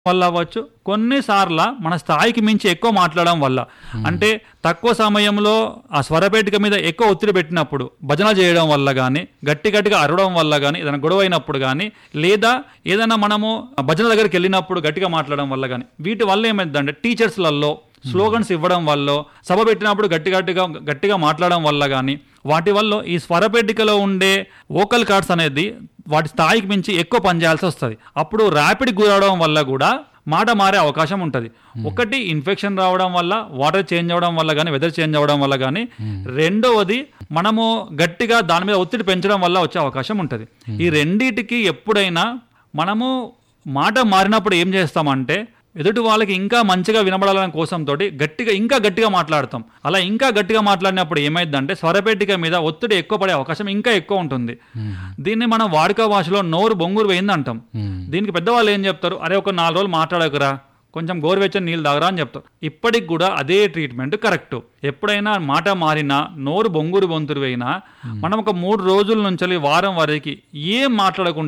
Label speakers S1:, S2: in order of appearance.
S1: వల్ల అవ్వచ్చు కొన్నిసార్లు మన స్థాయికి మించి ఎక్కువ మాట్లాడడం వల్ల అంటే తక్కువ సమయంలో ఆ స్వరపేటిక మీద ఎక్కువ ఒత్తిడి పెట్టినప్పుడు భజన చేయడం వల్ల కానీ గట్టి గట్టిగా అరవడం వల్ల కానీ ఏదైనా గొడవ అయినప్పుడు కానీ లేదా ఏదైనా మనము భజన దగ్గరికి వెళ్ళినప్పుడు గట్టిగా మాట్లాడడం వల్ల కానీ వీటి వల్ల ఏమైందంటే టీచర్స్లలో స్లోగన్స్ ఇవ్వడం వల్ల సభ పెట్టినప్పుడు గట్టి గట్టిగా గట్టిగా మాట్లాడడం వల్ల కానీ వాటి వల్ల ఈ స్వరపేటికలో ఉండే వోకల్ కార్డ్స్ అనేది వాటి స్థాయికి మించి ఎక్కువ పనిచేయాల్సి వస్తుంది అప్పుడు ర్యాపిడ్ గురవడం వల్ల కూడా మాట మారే అవకాశం ఉంటుంది ఒకటి ఇన్ఫెక్షన్ రావడం వల్ల వాటర్ చేంజ్ అవ్వడం వల్ల కానీ వెదర్ చేంజ్ అవ్వడం వల్ల కానీ రెండవది మనము గట్టిగా దాని మీద ఒత్తిడి పెంచడం వల్ల వచ్చే అవకాశం ఉంటుంది ఈ రెండిటికి ఎప్పుడైనా మనము మాట మారినప్పుడు ఏం చేస్తామంటే ఎదుటి వాళ్ళకి ఇంకా మంచిగా వినబడాలనే కోసంతో గట్టిగా ఇంకా గట్టిగా మాట్లాడతాం అలా ఇంకా గట్టిగా మాట్లాడినప్పుడు ఏమైందంటే స్వరపేటిక మీద ఒత్తిడి ఎక్కువ పడే అవకాశం ఇంకా ఎక్కువ ఉంటుంది దీన్ని మనం వాడుక భాషలో నోరు బొంగురు వేయింది అంటాం దీనికి పెద్దవాళ్ళు ఏం చెప్తారు అరే ఒక నాలుగు రోజులు మాట్లాడకురా కొంచెం గోరువెచ్చని నీళ్ళు తాగరా అని చెప్తారు ఇప్పటికి కూడా అదే ట్రీట్మెంట్ కరెక్ట్ ఎప్పుడైనా మాట మారినా నోరు బొంగురు బొంతురు అయినా మనం ఒక మూడు రోజుల నుంచి వారం వరకు ఏం మాట్లాడకుండా